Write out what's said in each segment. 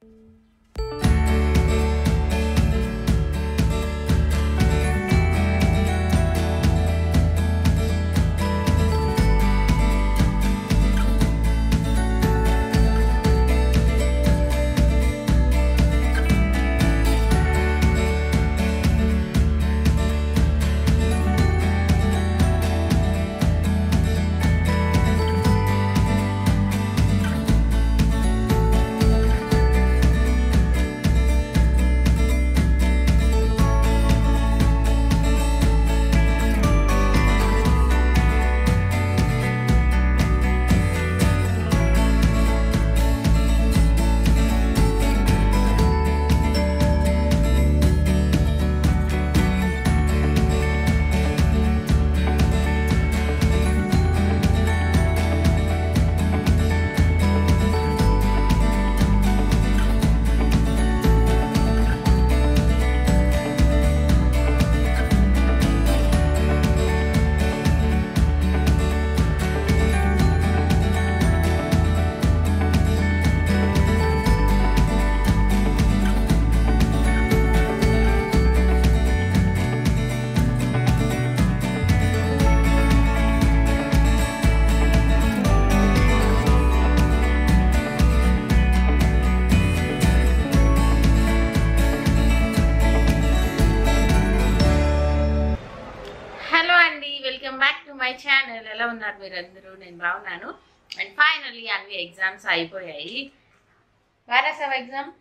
hello అండి welcome back to my channel ఎలా ఉన్నారు మీరందరూ నేను బాగున్నాను అండ్ ఫైనల్లీ అన్ని ఎగ్జామ్స్ అయిపోయాయి వారాసావు ఎగ్జామ్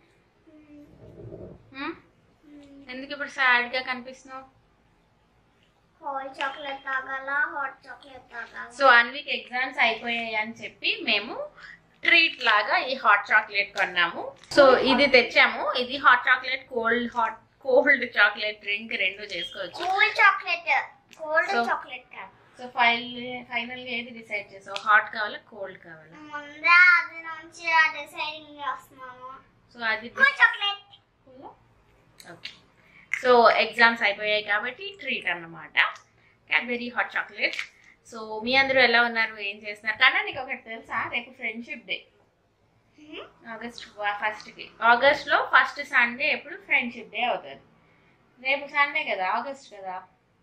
ఎందుకు ఇప్పుడు సాడ్గా కనిపిస్తున్నావు హాట్ చాక్లెట్ తాగాల హాట్ చాక్లెట్ తాగాల సో అన్విక్ ఎగ్జామ్స్ అయిపోయాయి అని చెప్పి మేము ట్రీట్ లాగా ఈ హాట్ చాక్లెట్ కొన్నాము సో ఇది తెచ్చాము ఇది hot chocolate cold hot cold chocolate drink రెండు చేసుకోవచ్చు cool chocolate cold So- chocolate కాదు సో ఫైల్ ఫైనల్ గా ఏది డిసైడ్ చేసావు హాట్ కావాలా కోల్డ్ కావాలా ముందే అది నుంచి డిసైడింగ్ చేస్తున్నాము సో అది cool chocolate okay so exams అయిపోయాయి కాబట్టి ట్రీట్ అన్నమాట క్యాడ్బెరీ హాట్ చాక్లెట్ సో మీ అందరూ ఎలా ఉన్నారు ఏం చేస్తున్నారు కానీ నీకు ఒకటి తెలుసా రేపు ఫ్రెండ్షిప్ డే ఆగస్ట్ ఫస్ట్కి ఆగస్ట్లో ఫస్ట్ సండే ఎప్పుడు ఫ్రెండ్షిప్ డే అవుతుంది రేపు సండే కదా ఆగస్ట్ కదా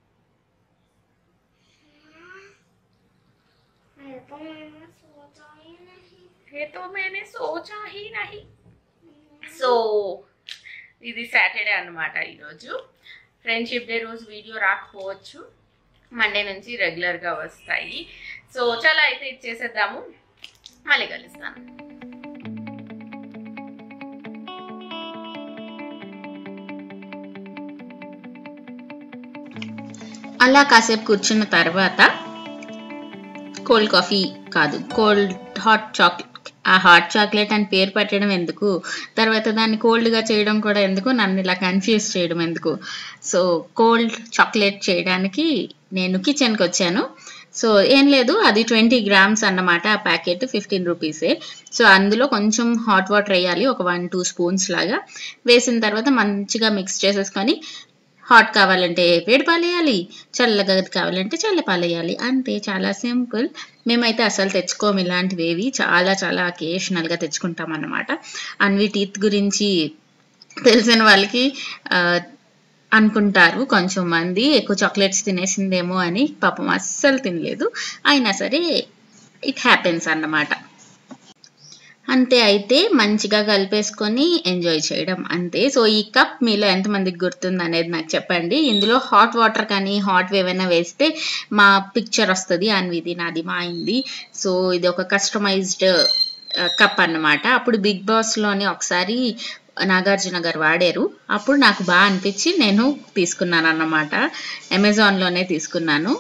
ये तो मैंने सोचा ही नहीं సో ఇది సాటర్డే అన్నమాట ఈరోజు ఫ్రెండ్షిప్ డే రోజు వీడియో రాకపోవచ్చు మండే నుంచి రెగ్యులర్గా వస్తాయి సో చాలా అయితే ఇచ్చేసేద్దాము మళ్ళీ కలుస్తాను అలా కాసేపు కూర్చున్న తర్వాత కోల్డ్ కాఫీ కాదు కోల్డ్ హాట్ చాక్లెట్ ఆ హాట్ చాక్లెట్ అని పేరు పెట్టడం ఎందుకు తర్వాత దాన్ని కోల్డ్గా చేయడం కూడా ఎందుకు నన్ను ఇలా కన్ఫ్యూజ్ చేయడం ఎందుకు సో కోల్డ్ చాక్లెట్ చేయడానికి నేను కిచెన్కి వచ్చాను సో ఏం లేదు అది ట్వంటీ గ్రామ్స్ అన్నమాట ఆ ప్యాకెట్ ఫిఫ్టీన్ రూపీసే సో అందులో కొంచెం హాట్ వాటర్ వేయాలి ఒక వన్ టూ స్పూన్స్ లాగా వేసిన తర్వాత మంచిగా మిక్స్ చేసేసుకొని హాట్ కావాలంటే వేడి పాలేయాలి చల్లగా కావాలంటే చల్ల పాలేయాలి అంతే చాలా సింపుల్ మేమైతే అసలు తెచ్చుకోము ఇలాంటివి ఏవి చాలా చాలా అకేషనల్గా తెచ్చుకుంటాం అన్నమాట అన్వి టీత్ గురించి తెలిసిన వాళ్ళకి ఆ, అనుకుంటారు కొంచెం మంది ఎక్కువ చాక్లెట్స్ తినేసిందేమో అని పాపం అస్సలు తినలేదు అయినా సరే ఇట్ హ్యాపెన్స్ అన్నమాట అంతే అయితే మంచిగా కలిపేసుకొని ఎంజాయ్ చేయడం అంతే సో ఈ కప్ మీలో ఎంతమందికి గుర్తుంది అనేది నాకు చెప్పండి ఇందులో హాట్ వాటర్ కానీ హాట్ ఏమైనా వేస్తే మా పిక్చర్ వస్తుంది అన్విది నాది మా అయింది సో ఇది ఒక కస్టమైజ్డ్ కప్ అన్నమాట అప్పుడు బిగ్ బాస్లోని ఒకసారి నాగార్జున గారు వాడారు అప్పుడు నాకు బాగా అనిపించి నేను తీసుకున్నాను అన్నమాట అమెజాన్లోనే తీసుకున్నాను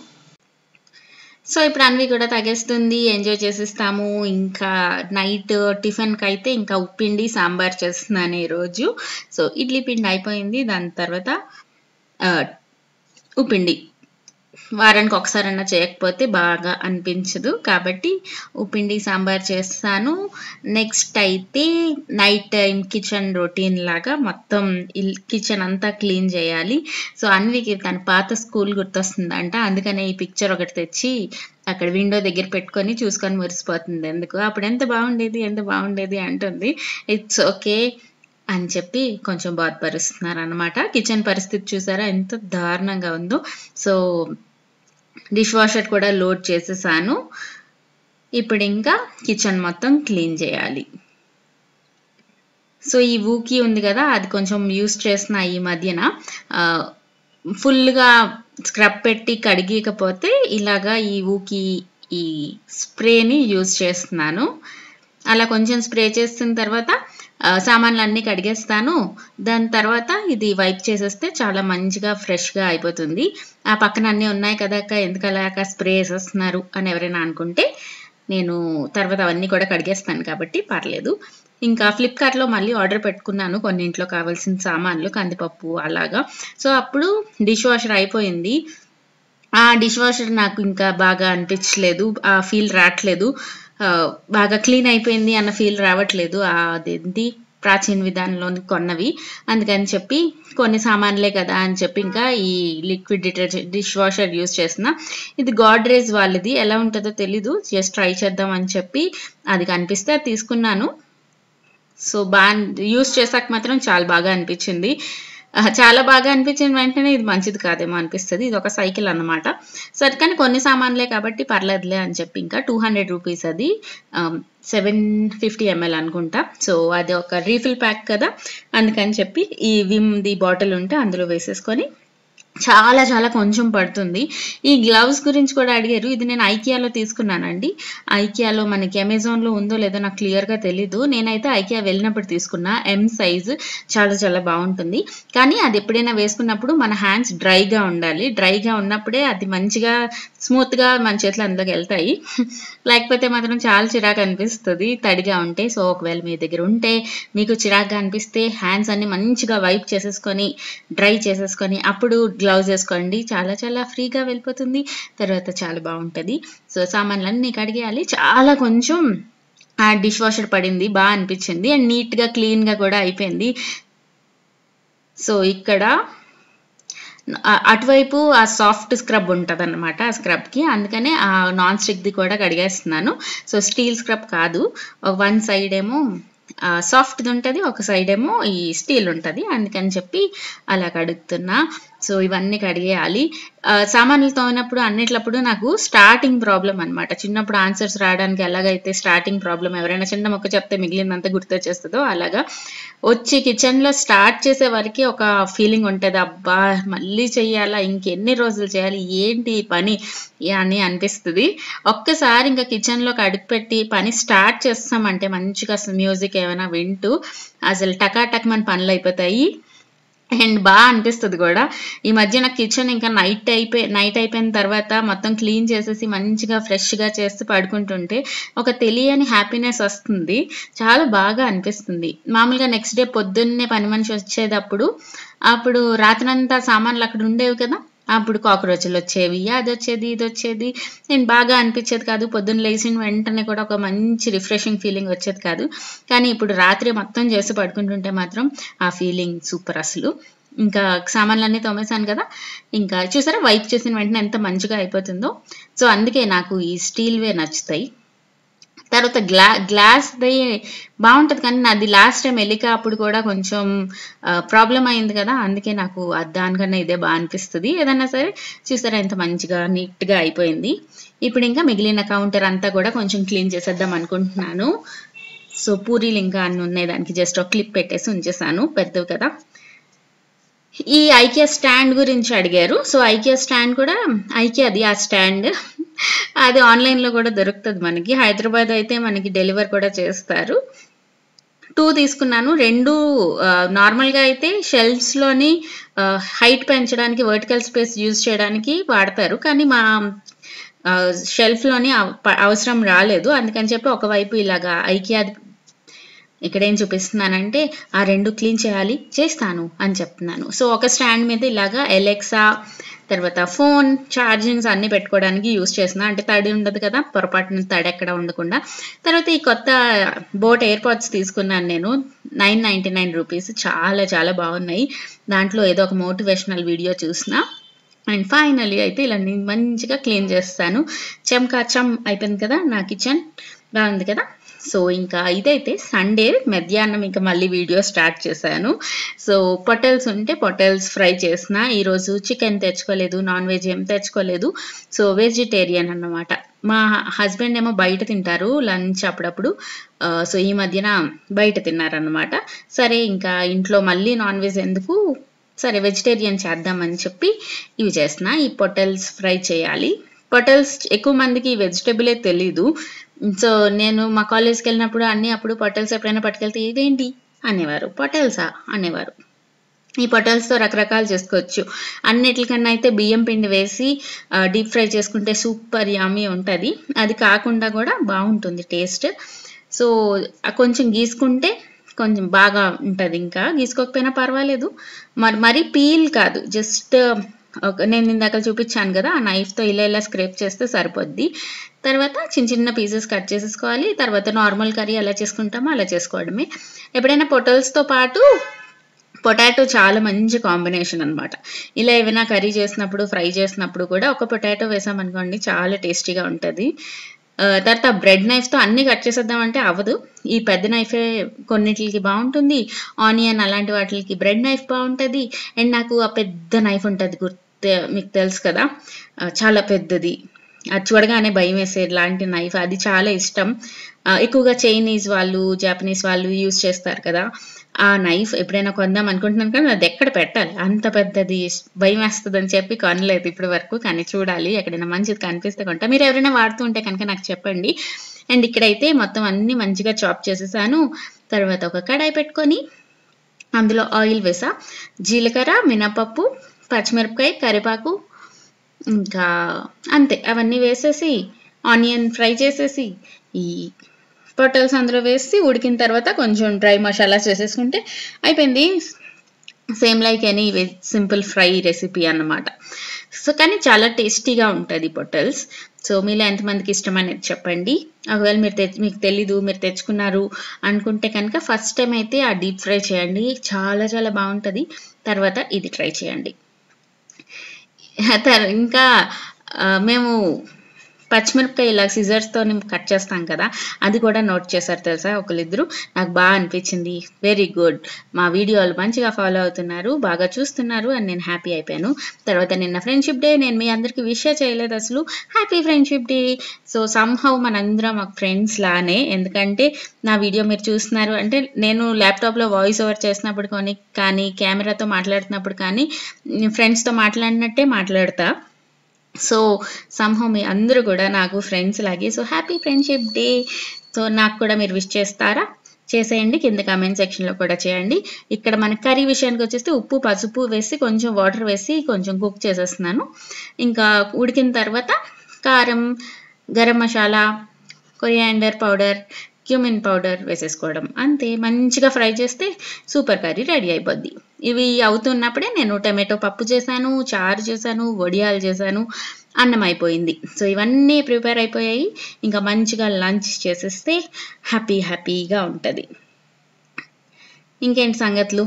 సో ఇప్పుడు అన్వి కూడా తగేస్తుంది ఎంజాయ్ చేసేస్తాము ఇంకా నైట్ టిఫిన్కి అయితే ఇంకా ఉప్పిండి సాంబార్ చేస్తున్నాను ఈరోజు సో ఇడ్లీ పిండి అయిపోయింది దాని తర్వాత ఆ, ఉప్పిండి వారానికి ఒకసారన్నా చేయకపోతే బాగా అనిపించదు కాబట్టి ఉప్పిండి సాంబార్ చేస్తాను నెక్స్ట్ అయితే నైట్ టైం కిచెన్ రొటీన్ లాగా మొత్తం కిచెన్ అంతా క్లీన్ చేయాలి సో అన్వికి తన పాత స్కూల్ గుర్తొస్తుందంట అందుకనే ఈ పిక్చర్ ఒకటి తెచ్చి అక్కడ విండో దగ్గర పెట్టుకొని చూసుకొని మురిసిపోతుంది ఎందుకు అప్పుడు ఎంత బాగుండేది ఎంత బాగుండేది అంటుంది ఇట్స్ ఓకే అని చెప్పి కొంచెం బాధపరుస్తున్నారు అనమాట కిచెన్ పరిస్థితి చూసారా ఎంత దారుణంగా ఉందో సో డిష్ వాషర్ కూడా లోడ్ చేసేసాను ఇప్పుడు ఇంకా కిచెన్ మొత్తం క్లీన్ చేయాలి సో ఈ ఊకి ఉంది కదా అది కొంచెం యూస్ చేసిన ఈ మధ్యన ఆ, ఫుల్గా స్క్రబ్ పెట్టి కడిగకపోతే ఇలాగా ఈ ఊకి ఈ స్ప్రేని యూజ్ చేస్తున్నాను అలా కొంచెం స్ప్రే చేసిన తర్వాత ఆ, సామాన్లు అన్నీ కడిగేస్తాను దాని తర్వాత ఇది వైప్ చేసేస్తే చాలా మంచిగా ఫ్రెష్గా అయిపోతుంది ఆ పక్కన అన్నీ ఉన్నాయి కదా అక్క ఎందుకు అలాగా స్ప్రే వేసేస్తున్నారు అని ఎవరైనా అనుకుంటే నేను తర్వాత అవన్నీ కూడా కడిగేస్తాను కాబట్టి పర్లేదు ఇంకా ఫ్లిప్కార్ట్లో మళ్ళీ ఆర్డర్ పెట్టుకున్నాను కొన్నింట్లో కావాల్సిన సామాన్లు కందిపప్పు అలాగా సో అప్పుడు డిష్ వాషర్ అయిపోయింది ఆ డిష్ వాషర్ నాకు ఇంకా బాగా అనిపించలేదు ఆ ఫీల్ రావట్లేదు ఆ, బాగా క్లీన్ అయిపోయింది అన్న ఫీల్ రావట్లేదు ఆ అదేంటి ప్రాచీన విధానంలోని కొన్నవి అందుకని చెప్పి కొన్ని సామాన్లే కదా అని చెప్పి ఇంకా ఈ liquid detergent dish washer use చేసిన ఇది గాడ్రేజ్ వాళ్ళది ఎలా ఉంటుందో తెలీదు జస్ట్ ట్రై చేద్దాం అని చెప్పి అది కనిపిస్తే అది తీసుకున్నాను సో బాగా యూస్ చేసాక మాత్రం చాలా బాగా అనిపించింది ఆ, చాలా బాగా అనిపించిన వెంటనే ఇది మంచిది కాదేమో అనిపిస్తుంది ఇది ఒక సైకిల్ అన్నమాట సరే కానీ కొన్ని సామాన్లే కాబట్టి పర్లేదులే అని చెప్పి ఇంకా టూ హండ్రెడ్ రూపీస్ అది సెవెన్ ఫిఫ్టీ ఎంఎల్ అనుకుంటా సో అది ఒక రీఫిల్ ప్యాక్ కదా అందుకని చెప్పి ఈ విమ్ది బాటిల్ ఉంటే అందులో వేసేసుకొని చాలా చాలా కొంచెం పడుతుంది ఈ గ్లవ్స్ గురించి కూడా అడిగారు ఇది నేను ఐకియాలో తీసుకున్నానండి ఐకియాలో మనకి అమెజాన్లో ఉందో లేదో నాకు క్లియర్గా తెలీదు నేనైతే ఐకియా వెళ్ళినప్పుడు తీసుకున్నా ఎం సైజ్ చాలా చాలా బాగుంటుంది కానీ అది ఎప్పుడైనా వేసుకున్నప్పుడు మన హ్యాండ్స్ డ్రైగా ఉండాలి డ్రైగా ఉన్నప్పుడే అది మంచిగా స్మూత్గా మన చేతులు అందులోకి వెళ్తాయి లేకపోతే మాత్రం చాలా చిరాకు అనిపిస్తుంది తడిగా ఉంటే సో ఒకవేళ మీ దగ్గర ఉంటే మీకు చిరాకుగా అనిపిస్తే హ్యాండ్స్ అన్ని మంచిగా వైప్ చేసేసుకొని డ్రై చేసేసుకొని అప్పుడు గ్లౌజ్ వేసుకోండి చాలా చాలా ఫ్రీగా వెళ్ళిపోతుంది తర్వాత చాలా బాగుంటుంది సో సామాన్లన్నీ కడిగేయాలి చాలా కొంచెం ఆ డిష్ వాషర్ పడింది బాగా అనిపించింది అండ్ నీట్గా క్లీన్గా కూడా అయిపోయింది సో ఇక్కడ ఆ- అటువైపు ఆ సాఫ్ట్ స్క్రబ్ ఉంటుంది అనమాట ఆ స్క్రబ్కి అందుకనే ఆ నాన్ స్టిక్ది కూడా కడిగేస్తున్నాను సో స్టీల్ స్క్రబ్ కాదు వన్ సైడ్ ఏమో సాఫ్ట్ది ఉంటుంది ఒక సైడ్ ఏమో ఈ స్టీల్ ఉంటుంది అందుకని చెప్పి అలా కడుగుతున్నా సో ఇవన్నీ కడిగేయాలి ఆ, సామాన్లు తోమినప్పుడు అన్నిట్లప్పుడు నాకు స్టార్టింగ్ ప్రాబ్లం అన్నమాట చిన్నప్పుడు ఆన్సర్స్ రావడానికి ఎలాగైతే స్టార్టింగ్ ప్రాబ్లం ఎవరైనా చిన్న మొక్క చెప్తే మిగిలినంత గుర్తొచ్చేస్తుందో అలాగా వచ్చి కిచెన్లో స్టార్ట్ చేసే వరకు ఒక ఫీలింగ్ ఉంటుంది అబ్బా మళ్ళీ చెయ్యాలా ఇంకెన్ని రోజులు చేయాలి ఏంటి ఈ పని అని అనిపిస్తుంది ఒక్కసారి ఇంకా కిచెన్లోకి అడుగుపెట్టి పని స్టార్ట్ చేస్తామంటే మంచిగా మ్యూజిక్ ఏమైనా వింటూ అసలు టకాటక్ మన పనులు అయిపోతాయి అండ్ బాగా అనిపిస్తుంది కూడా ఈ మధ్య నాకు కిచెన్ ఇంకా నైట్ అయిపోయి నైట్ అయిపోయిన తర్వాత మొత్తం క్లీన్ చేసేసి మంచిగా ఫ్రెష్గా చేస్తూ పడుకుంటుంటే ఒక తెలియని హ్యాపీనెస్ వస్తుంది చాలా బాగా అనిపిస్తుంది మామూలుగా నెక్స్ట్ డే పొద్దున్నే పని మనిషి వచ్చేటప్పుడు అప్పుడు రాత్రంతా సామాన్లు అక్కడ ఉండేవి కదా అప్పుడు కాక్రోచ్లు వచ్చేవి అది వచ్చేది ఇది వచ్చేది నేను బాగా అనిపించేది కాదు పొద్దున్న లేచిన వెంటనే కూడా ఒక మంచి రిఫ్రెషింగ్ ఫీలింగ్ వచ్చేది కాదు కానీ ఇప్పుడు రాత్రి మొత్తం చేసి పడుకుంటుంటే మాత్రం ఆ ఫీలింగ్ సూపర్ అసలు ఇంకా సామాన్లన్నీ తోమేశాను కదా ఇంకా చూసారా వైప్ చేసిన వెంటనే ఎంత మంచిగా అయిపోతుందో సో అందుకే నాకు ఈ స్టీల్వే నచ్చుతాయి తర్వాత గ్లా గ్లాస్ది బాగుంటుంది కానీ నాది లాస్ట్ టైం ఎలిక అప్పుడు కూడా కొంచెం ప్రాబ్లం అయింది కదా అందుకే నాకు అది దానికన్నా ఇదే బాగా అనిపిస్తుంది ఏదన్నా సరే చూసారా ఎంత మంచిగా నీట్గా అయిపోయింది ఇప్పుడు ఇంకా మిగిలిన కౌంటర్ అంతా కూడా కొంచెం క్లీన్ చేసేద్దాం అనుకుంటున్నాను సో పూరీలు ఇంకా అన్ని ఉన్నాయి దానికి జస్ట్ ఒక క్లిప్ పెట్టేసి ఉంచేసాను పెద్దవి కదా ఈ ఐకియా స్టాండ్ గురించి అడిగారు సో ఐకియా స్టాండ్ కూడా ఐకియాది ఆ స్టాండ్ అది ఆన్లైన్లో కూడా దొరుకుతుంది మనకి హైదరాబాద్ అయితే మనకి డెలివర్ కూడా చేస్తారు టూ తీసుకున్నాను రెండు ఆ, నార్మల్గా అయితే షెల్ఫ్స్లోని హైట్ పెంచడానికి వర్టికల్ స్పేస్ యూజ్ చేయడానికి వాడతారు కానీ మా ఆ, షెల్ఫ్లోని అవ- ప- అవసరం రాలేదు అందుకని చెప్పి ఒకవైపు ఇలాగా ఐకియాది ఇక్కడ ఏం చూపిస్తున్నానంటే ఆ రెండు క్లీన్ చేయాలి చేస్తాను అని చెప్తున్నాను సో ఒక స్టాండ్ మీద ఇలాగా ఎలెక్సా తర్వాత ఫోన్ ఛార్జింగ్స్ అన్ని పెట్టుకోవడానికి యూస్ చేసిన అంటే తడి ఉండదు కదా పొరపాటున తడి ఎక్కడ ఉండకుండా తర్వాత ఈ కొత్త బోట్ ఎయిర్పాడ్స్ తీసుకున్నాను నేను నైన్ నైంటీ నైన్ రూపీస్ చాలా చాలా బాగున్నాయి దాంట్లో ఏదో ఒక మోటివేషనల్ వీడియో చూసిన అండ్ ఫైనలీ అయితే ఇలా నేను మంచిగా క్లీన్ చేస్తాను చెమ్కా చమ్ అయిపోయింది కదా నా కిచెన్ బాగుంది కదా సో ఇంకా ఇదైతే సండే మధ్యాహ్నం ఇంకా మళ్ళీ వీడియో స్టార్ట్ చేశాను సో పొటల్స్ ఉంటే పొటల్స్ ఫ్రై చేసిన ఈరోజు చికెన్ తెచ్చుకోలేదు నాన్ వెజ్ ఏం తెచ్చుకోలేదు సో వెజిటేరియన్ అన్నమాట మా హస్బెండ్ ఏమో బయట తింటారు లంచ్ అప్పుడప్పుడు ఆ, సో ఈ మధ్యన బయట తిన్నారన్నమాట సరే ఇంకా ఇంట్లో మళ్ళీ నాన్ వెజ్ ఎందుకు సరే వెజిటేరియన్ చేద్దామని చెప్పి ఇవి చేసిన ఈ పొటల్స్ ఫ్రై చేయాలి పొటల్స్ ఎక్కువ మందికి వెజిటేబులే తెలీదు సో నేను మా కాలేజ్కి వెళ్ళినప్పుడు అన్ని అప్పుడు పొటల్స్ ఎప్పుడైనా పట్టుకెళ్తే ఇదేంటి అనేవారు పొటల్సా అనేవారు ఈ పొటల్స్తో రకరకాలు చేసుకోవచ్చు అన్నిటికన్నా అయితే బియ్యం పిండి వేసి డీప్ ఫ్రై చేసుకుంటే సూపర్ యామీ ఉంటుంది అది కాకుండా కూడా బాగుంటుంది టేస్ట్ సో ఆ కొంచెం గీసుకుంటే కొంచెం బాగా ఉంటుంది ఇంకా గీసుకోకపోయినా పర్వాలేదు మరి మరీ పీల్ కాదు జస్ట్ ఒక నేను ఇందాక చూపించాను కదా ఆ నైఫ్తో ఇలా ఇలా స్క్రేప్ చేస్తే సరిపోద్ది తర్వాత చిన్న చిన్న పీసెస్ కట్ చేసేసుకోవాలి తర్వాత నార్మల్ కర్రీ ఎలా చేసుకుంటామో అలా చేసుకోవడమే ఎప్పుడైనా పొటల్స్తో పాటు పొటాటో చాలా మంచి కాంబినేషన్ అన్నమాట ఇలా ఏమైనా కర్రీ చేసినప్పుడు ఫ్రై చేసినప్పుడు కూడా ఒక పొటాటో వేసామనుకోండి చాలా టేస్టీగా ఉంటుంది ఆ, తర్వాత బ్రెడ్ నైఫ్తో అన్ని కట్ చేసేద్దామంటే అవ్వదు ఈ పెద్ద నైఫే కొన్నిటికి బాగుంటుంది ఆనియన్ అలాంటి వాటికి బ్రెడ్ నైఫ్ బాగుంటుంది అండ్ నాకు ఆ పెద్ద నైఫ్ ఉంటుంది గుర్తు మీకు తెలుసు కదా ఆ, చాలా పెద్దది అది చూడగానే భయం వేసే లాంటి నైఫ్ అది చాలా ఇష్టం ఆ, ఎక్కువగా చైనీస్ వాళ్ళు జాపనీస్ వాళ్ళు యూజ్ చేస్తారు కదా ఆ నైఫ్ ఎప్పుడైనా కొందాం అనుకుంటున్నాను కానీ అది ఎక్కడ పెట్టాలి అంత పెద్దది భయం వేస్తుంది అని చెప్పి కొనలేదు ఇప్పటి వరకు కానీ చూడాలి ఎక్కడైనా మంచిది కనిపిస్తే కొంటా మీరు ఎవరైనా వాడుతూ ఉంటే కనుక నాకు చెప్పండి అండ్ ఇక్కడైతే మొత్తం అన్ని మంచిగా చాప్ చేసేసాను తర్వాత ఒక కడాయి పెట్టుకొని అందులో ఆయిల్ వేసా జీలకర్ర మినపప్పు పచ్చిమిరపకాయ కరివేపాకు ఇంకా అంతే అవన్నీ వేసేసి ఆనియన్ ఫ్రై చేసేసి ఈ పొటల్స్ అందులో వేసి ఉడికిన తర్వాత కొంచెం డ్రై మసాలా చేసేసుకుంటే అయిపోయింది same like any veg simple fry recipe అన్నమాట సో కానీ చాలా టేస్టీగా ఉంటుంది పొటల్స్ సో మీలో ఎంతమందికి ఇష్టం అనేది చెప్పండి ఒకవేళ మీరు తెచ్చి మీకు తెలీదు మీరు తెచ్చుకున్నారు అనుకుంటే కనుక ఫస్ట్ టైం అయితే ఆ డీప్ ఫ్రై చేయండి చాలా చాలా బాగుంటుంది తర్వాత ఇది ట్రై చేయండి తర్- ఇంకా ఆ, మేము పచ్చిమిరపకాయ ఇలా సిజర్స్తో కట్ చేస్తాం కదా అది కూడా నోట్ చేశారు తెలుసా ఒకళ్ళిద్దరు నాకు బాగా అనిపించింది వెరీ గుడ్ మా వీడియోలు మంచిగా ఫాలో అవుతున్నారు బాగా చూస్తున్నారు అని నేను హ్యాపీ అయిపోయాను తర్వాత నిన్న ఫ్రెండ్షిప్ డే నేను మీ అందరికీ విషయ చేయలేదు అసలు happy friendship day so somehow మనందరం మాకు ఫ్రెండ్స్ లానే ఎందుకంటే నా వీడియో మీరు చూస్తున్నారు అంటే నేను ల్యాప్టాప్లో వాయిస్ ఓవర్ చేసినప్పుడు కొని కానీ కెమెరాతో మాట్లాడుతున్నప్పుడు కానీ ఫ్రెండ్స్తో మాట్లాడినట్టే మాట్లాడతా సో సంహో మీ అందరూ కూడా నాకు ఫ్రెండ్స్ లాగే so happy friendship day so నాకు కూడా మీరు విష్ చేస్తారా చేసేయండి కింద కామెంట్ సెక్షన్లో కూడా చేయండి ఇక్కడ మన కర్రీ విషయానికి వచ్చేస్తే ఉప్పు పసుపు వేసి కొంచెం వాటర్ వేసి కొంచెం కుక్ చేసేస్తున్నాను ఇంకా ఉడికిన తర్వాత కారం garam masala coriander powder cumin powder వేసేసుకోవడం అంతే మంచిగా ఫ్రై చేస్తే సూపర్ కర్రీ రెడీ అయిపోద్ది ఇవి అవుతున్నప్పుడే నేను టమాటో పప్పు చేశాను చారు చేశాను వడియాలు చేశాను అన్నం అయిపోయింది సో ఇవన్నీ ప్రిపేర్ అయిపోయాయి ఇంకా మంచిగా లంచ్ చేసేస్తే హ్యాపీ హ్యాపీగా ఉంటుంది ఇంకేంటి సంగతులు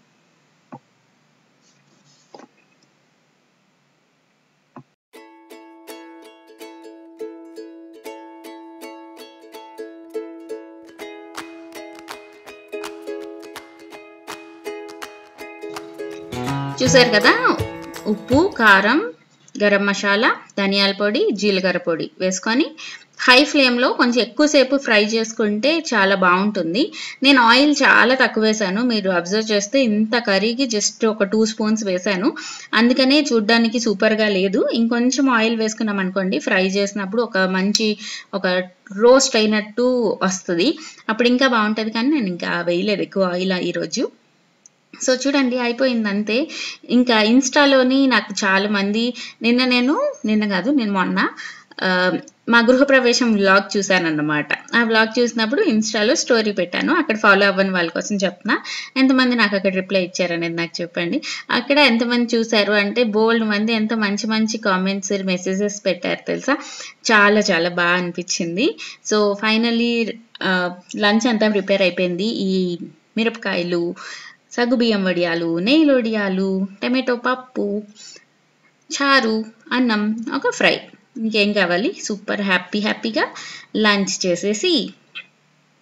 చూసారు కదా ఉప్పు కారం గరం మసాలా ధనియాల పొడి జీలకర్ర పొడి వేసుకొని హై ఫ్లేమ్లో కొంచెం ఎక్కువసేపు ఫ్రై చేసుకుంటే చాలా బాగుంటుంది నేను ఆయిల్ చాలా తక్కువ వేసాను మీరు అబ్జర్వ్ చేస్తే ఇంత కర్రీకి జస్ట్ ఒక టూ స్పూన్స్ వేసాను అందుకనే చూడ్డానికి సూపర్గా లేదు ఇంకొంచెం ఆయిల్ వేసుకున్నాం అనుకోండి ఫ్రై చేసినప్పుడు ఒక మంచి ఒక రోస్ట్ అయినట్టు వస్తుంది అప్పుడు ఇంకా బాగుంటుంది కానీ నేను ఇంకా వేయలేదు ఎక్కువ ఆయిల్ ఈరోజు సో చూడండి అయిపోయింది అంతే ఇంకా ఇన్స్టాలోని నాకు చాలా మంది నిన్న నేను నిన్న కాదు నేను మొన్న ఆ, మా గృహప్రవేశం వ్లాగ్ చూశానన్నమాట ఆ వ్లాగ్ చూసినప్పుడు ఇన్స్టాలో స్టోరీ పెట్టాను అక్కడ ఫాలో అవ్వని వాళ్ళ కోసం చెప్తున్నా ఎంతమంది నాకు అక్కడ రిప్లై ఇచ్చారనేది నాకు చెప్పండి అక్కడ ఎంతమంది చూశారు అంటే బోల్డ్ మంది ఎంత మంచి మంచి కామెంట్స్ మెసేజెస్ పెట్టారు తెలుసా చాలా చాలా బాగా అనిపించింది సో ఫైనలీ లంచ్ అంతా ప్రిపేర్ అయిపోయింది ఈ మిరపకాయలు సగ్గుబియ్యం వడియాలు నెయ్యి వడియాలు టమాటో పప్పు చారు అన్నం ఒక ఫ్రై ఇంకేం కావాలి సూపర్ హ్యాపీ హ్యాపీగా లంచ్ చేసేసి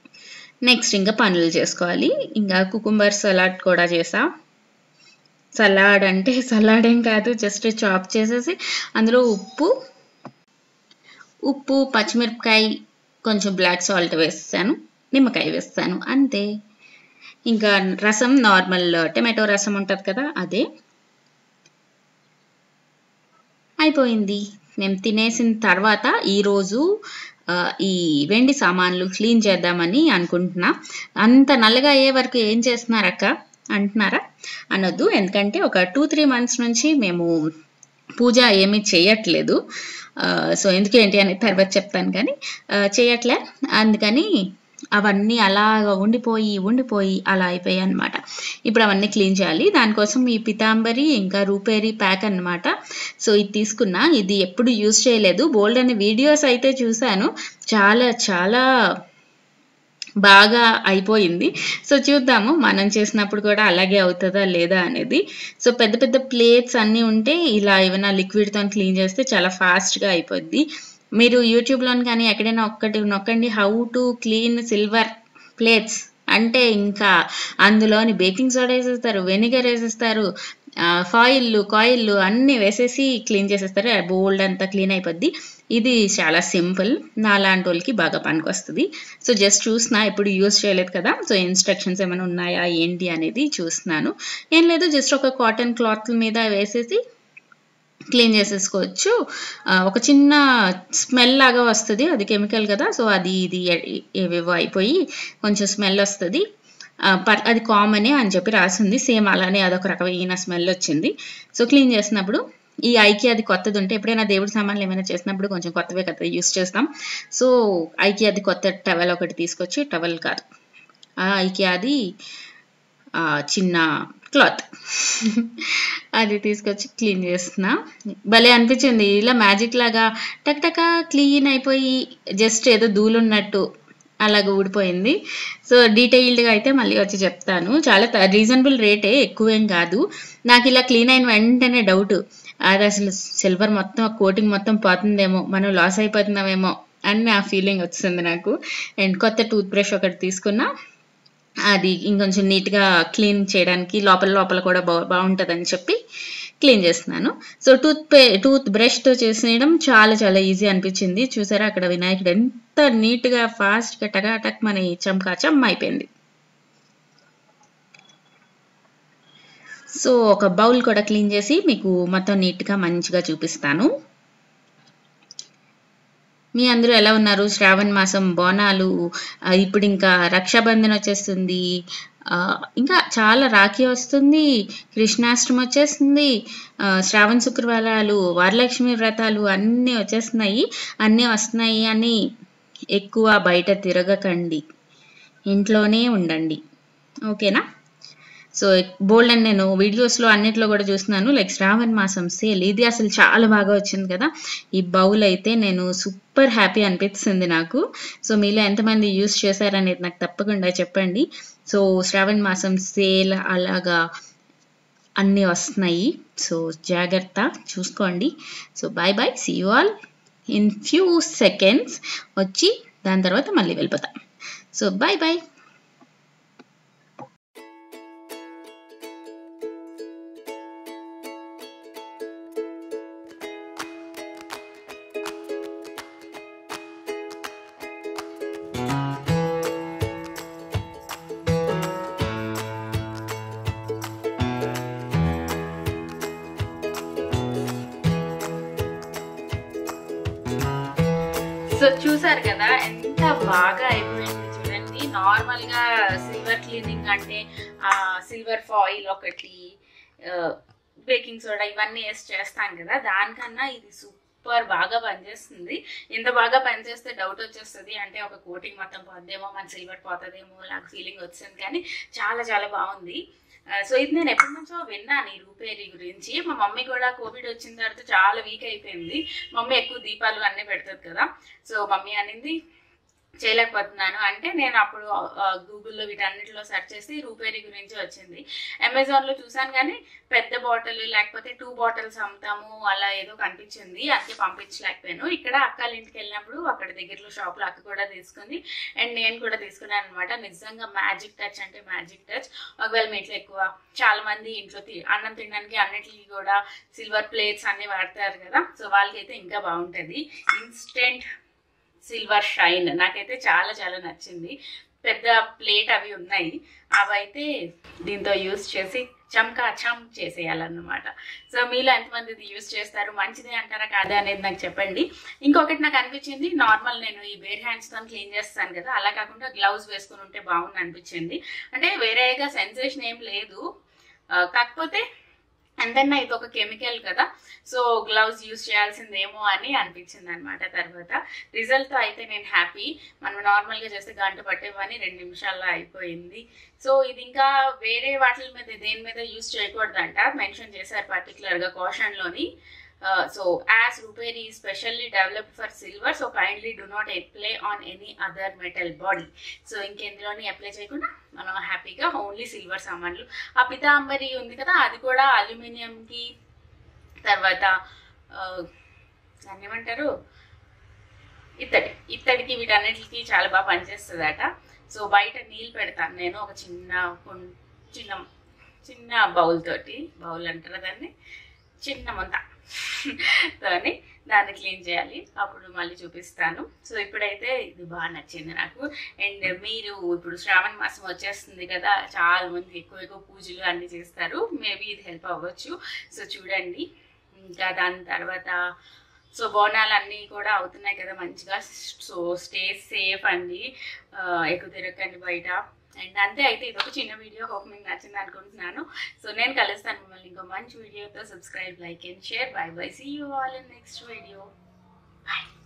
నెక్స్ట్ ఇంకా పనులు చేసుకోవాలి ఇంకా కుకుంబర్ సలాడ్ కూడా చేసా సలాడ్ అంటే సలాడ్ ఏం కాదు జస్ట్ చాప్ చేసేసి అందులో ఉప్పు ఉప్పు పచ్చిమిరపకాయ కొంచెం బ్లాక్ సాల్ట్ వేస్తాను నిమ్మకాయ వేస్తాను అంతే ఇంకా రసం నార్మల్ టమాటో రసం ఉంటుంది కదా అదే అయిపోయింది మేము తినేసిన తర్వాత ఈరోజు ఆ, ఈ వెండి సామాన్లు క్లీన్ చేద్దామని అనుకుంటున్నా అంత నల్లగా అయ్యే వరకు ఏం చేస్తున్నారక్క అంటున్నారా అనొద్దు ఎందుకంటే ఒక టూ త్రీ మంత్స్ నుంచి మేము పూజ ఏమీ చేయట్లేదు ఆ, సో ఎందుకు ఏంటి అని తర్వాత చెప్తాను కానీ ఆ, చేయట్లే అందుకని అవన్నీ అలా ఉండిపోయి ఉండిపోయి అలా అయిపోయాయి అనమాట ఇప్పుడు అవన్నీ క్లీన్ చేయాలి దానికోసం ఈ పితాంబరి ఇంకా రూపేరి ప్యాక్ అన్నమాట సో ఇది తీసుకున్నా ఇది ఎప్పుడు యూజ్ చేయలేదు బోల్డ్ అనే వీడియోస్ అయితే చూశాను చాలా చాలా బాగా అయిపోయింది సో చూద్దాము మనం చేసినప్పుడు కూడా అలాగే అవుతుందా లేదా అనేది సో పెద్ద పెద్ద ప్లేట్స్ అన్నీ ఉంటే ఇలా ఏమైనా లిక్విడ్తో క్లీన్ చేస్తే చాలా ఫాస్ట్గా అయిపోద్ది మీరు యూట్యూబ్లో కానీ ఎక్కడైనా ఒక్కటి నొక్కండి how to clean silver plates అంటే ఇంకా అందులోని బేకింగ్ సోడా వేసేస్తారు వెనిగర్ వేసేస్తారు ఫాయిల్లు కాయిల్లు అన్నీ వేసేసి క్లీన్ చేసేస్తారు బోల్డ్ అంతా క్లీన్ అయిపోద్ది ఇది చాలా సింపుల్ నా లాంటి వాళ్ళకి బాగా పనికొస్తుంది సో జస్ట్ చూసిన ఎప్పుడు యూస్ చేయలేదు కదా సో ఇన్స్ట్రక్షన్స్ ఏమైనా ఉన్నాయా ఏంటి అనేది చూస్తున్నాను ఏం లేదు జస్ట్ ఒక కాటన్ క్లాత్ మీద వేసేసి క్లీన్ చేసేసుకోవచ్చు ఆ, ఒక చిన్న స్మెల్ లాగా వస్తుంది అది కెమికల్ కదా సో అది ఇది ఏ- ఏవేవో అయిపోయి కొంచెం స్మెల్ వస్తుంది ఆ, పర్ అది కామనే అని చెప్పి రాసింది సేమ్ అలానే అదొక రకమైన స్మెల్ వచ్చింది సో క్లీన్ చేసినప్పుడు ఈ ఐకి అది కొత్తది ఉంటే ఎప్పుడైనా దేవుడి సామాన్లు ఏమైనా చేసినప్పుడు కొంచెం కొత్తవే కదా యూస్ చేస్తాం సో ఐకి అది కొత్త టవల్ ఒకటి తీసుకొచ్చి టవల్ కాదు ఆ ఐకి అది ఆ, చిన్న క్లాత్ అది తీసుకొచ్చి క్లీన్ చేస్తున్నా భలే అనిపించింది ఇలా మ్యాజిక్ లాగా టక్ టక క్లీన్ అయిపోయి జస్ట్ ఏదో ధూళున్నట్టు అలాగ ఊడిపోయింది సో డీటెయిల్డ్గా అయితే మళ్ళీ వచ్చి చెప్తాను చాలా రీజనబుల్ రేటే ఎక్కువేం కాదు నాకు ఇలా క్లీన్ అయిన వెంటనే డౌట్ అది అసలు సిల్వర్ మొత్తం కోటింగ్ మొత్తం పోతుందేమో మనం లాస్ అయిపోతున్నామేమో అని ఆ ఫీలింగ్ వచ్చింది నాకు అండ్ కొత్త టూత్ బ్రష్ ఒకటి తీసుకున్నా అది ఇంకొంచెం నీట్గా క్లీన్ చేయడానికి లోపల లోపల కూడా బా బాగుంటుందని చెప్పి క్లీన్ చేస్తున్నాను సో టూత్ పే టూత్ బ్రష్తో చేసేయడం చాలా చాలా ఈజీ అనిపించింది చూసారా అక్కడ వినాయకుడు ఎంత నీట్గా ఫాస్ట్గా టకాటక్ మన చంకా చమ్ అయిపోయింది సో ఒక బౌల్ కూడా క్లీన్ చేసి మీకు మొత్తం నీట్గా మంచిగా చూపిస్తాను మీ అందరూ ఎలా ఉన్నారు శ్రావణ మాసం బోనాలు ఆ, ఇప్పుడు ఇంకా రక్షాబంధన్ వచ్చేస్తుంది ఆ, ఇంకా చాలా రాఖీ వస్తుంది కృష్ణాష్టమి వచ్చేస్తుంది ఆ, శ్రావణ శుక్రవారాలు వరలక్ష్మి వ్రతాలు అన్నీ వచ్చేస్తున్నాయి అన్నీ వస్తున్నాయి అని ఎక్కువ బయట తిరగకండి ఇంట్లోనే ఉండండి ఓకేనా సో బోల్డ్ అని నేను వీడియోస్లో అన్నిట్లో కూడా చూస్తున్నాను లైక్ శ్రావణ మాసం సేల్ ఇది అసలు చాలా బాగా వచ్చింది కదా ఈ బౌల్ అయితే నేను సూపర్ హ్యాపీ అనిపిస్తుంది నాకు సో మీలో ఎంతమంది యూస్ చేశారనేది నాకు తప్పకుండా చెప్పండి సో శ్రావణ మాసం సేల్ అలాగా అన్నీ వస్తున్నాయి సో జాగ్రత్త చూసుకోండి so bye bye see you all in few seconds వచ్చి దాని తర్వాత మళ్ళీ వెళ్ళిపోతాం సో బాయ్ బాయ్ సో చూసారు కదా ఎంత బాగా అయిపోయింది చూడండి నార్మల్ గా సిల్వర్ క్లీనింగ్ అంటే ఆ సిల్వర్ ఫాయిల్ ఒకటి బేకింగ్ సోడా ఇవన్నీ వేసి చేస్తాం కదా దానికన్నా ఇది సూపర్ బాగా పనిచేస్తుంది ఇంత బాగా పనిచేస్తే డౌట్ వచ్చేస్తుంది అంటే ఒక కోటింగ్ మొత్తం పోద్దేమో మన సిల్వర్ పోతుందేమో నాకు ఫీలింగ్ వచ్చింది కానీ చాలా చాలా బాగుంది ఆ, సో ఇది నేను ఎప్పటి నుంచో విన్నాను ఈ రూపేరీ గురించి మా మమ్మీ కూడా కోవిడ్ వచ్చిన తర్వాత చాలా వీక్ అయిపోయింది మమ్మీ ఎక్కువ దీపాలు అన్నీ పెడుతుంది కదా సో మమ్మీ అనింది చేయలేకపోతున్నాను అంటే నేను అప్పుడు ఆ, గూగుల్లో వీటన్నిటిలో సెర్చ్ చేసి రూపేరీ గురించి వచ్చింది అమెజాన్లో చూసాను కానీ పెద్ద బాటిల్ లేకపోతే టూ బాటిల్స్ అమ్ముతాము అలా ఏదో కనిపించింది అందుకే పంపించలేకపోయాను ఇక్కడ అక్కల ఇంటికి వెళ్ళినప్పుడు అక్కడ దగ్గరలో షాప్లో అక్క కూడా తీసుకుంది అండ్ నేను కూడా తీసుకున్నాను అనమాట నిజంగా మ్యాజిక్ టచ్ అంటే మ్యాజిక్ టచ్ ఒకవేళ మీ ఇంట్లో ఎక్కువ చాలా మంది ఇంట్లో తి- అన్నం తినడానికి అన్నిటికీ కూడా సిల్వర్ ప్లేట్స్ అన్ని వాడతారు కదా సో వాళ్ళకైతే ఇంకా బాగుంటుంది ఇన్స్టెంట్ సిల్వర్ షైన్ నాకైతే చాలా చాలా నచ్చింది పెద్ద ప్లేట్ అవి ఉన్నాయి అవైతే దీంతో యూస్ చేసి చమ్కా చమ్ చేసేయాలన్నమాట సో మీలో ఎంతమంది ఇది యూస్ చేస్తారు మంచిదే అంటారా కాదా అనేది నాకు చెప్పండి ఇంకొకటి నాకు అనిపించింది నార్మల్ నేను ఈ బేర్ హ్యాండ్స్తో క్లీన్ చేస్తాను కదా అలా కాకుండా గ్లౌజ్ వేసుకుని ఉంటే బాగుంది అనిపించింది అంటే వేరేగా సెన్సేషన్ ఏం లేదు ఆ, కాకపోతే అందన్నా ఇది ఒక కెమికల్ కదా సో గ్లౌజ్ యూస్ చేయాల్సిందేమో అని అనిపించింది అనమాట తర్వాత రిజల్ట్తో అయితే నేను హ్యాపీ మనం నార్మల్గా చేస్తే గంట పట్టేవని రెండు నిమిషాల్లో అయిపోయింది సో ఇది ఇంకా వేరే వాటి మీద దేని మీద యూస్ చేయకూడదంట మెన్షన్ చేశారు పర్టికులర్గా కాషన్లోని so as rupery specially developed for silver so kindly do not apply on any other metal body so ఇంకెందులోని అప్లై చేయకుండా మనం హ్యాపీగా ఓన్లీ సిల్వర్ సామాన్లు ఆ పితాంబరి ఉంది కదా అది కూడా అల్యూమినియంకి తర్వాత ఆ, దాన్ని ఏమంటారు ఇత్తడి ఇత్తడికి వీటన్నిటికి చాలా బాగా పనిచేస్తుందట సో బయట నీళ్ళు పెడతాను నేను ఒక చిన్న కుం- చిన్న చిన్న బౌల్ తోటి బౌల్ అంటారు దాన్ని చిన్న ముంత తోని దాన్ని క్లీన్ చేయాలి అప్పుడు మళ్ళీ చూపిస్తాను సో ఇప్పుడైతే ఇది బాగా నచ్చింది నాకు అండ్ మీరు ఇప్పుడు శ్రావణ మాసం వచ్చేస్తుంది కదా చాలా మంది ఎక్కువ ఎక్కువ పూజలు అన్ని చేస్తారు మేబీ ఇది హెల్ప్ అవ్వచ్చు సో చూడండి ఇంకా దాని తర్వాత సో బోనాలు అన్నీ కూడా అవుతున్నాయి కదా మంచిగా సో స్టే సేఫ్ అండి ఆ, ఎక్కువ తిరగకండి బయట అండ్ అంతే అయితే ఇది ఒక చిన్న వీడియో హోప్ మీకు నచ్చింది అనుకుంటున్నాను సో నేను కలుస్తాను మిమ్మల్ని ఇంకో మంచి వీడియోతో subscribe like and share bye bye see you all in next video bye